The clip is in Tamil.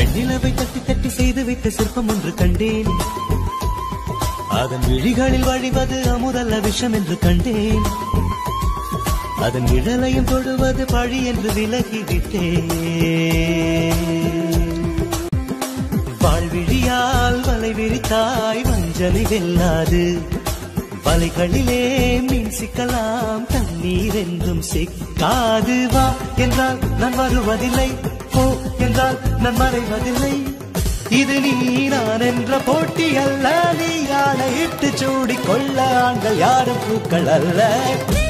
வெண்ணிலவை தட்டி தட்டி செய்து வைத்த சிற்பம் ஒன்று கண்டேன் அதன் விழிகளில் வழிவது அமுதல்ல விஷம் என்று கண்டேன் அதன் நிழலையும் தொடுவது பழி என்று விலகிவிட்டேன் வாழ்விழியால் வலை விரித்தாய் வஞ்சனை வெல்லாது வலைகளிலே மீன் சிக்கலாம் தண்ணீர் என்றும் சிக்காது வா என்றால் நான் வருவதில்லை போ என்றால் நான் மறைவதில்லை இது நீ நான் என்ற போட்டி அல்ல நீ யானை இட்டு சூடிக்கொள்ள ஆண்கள் யாரும் பூக்கள் அல்ல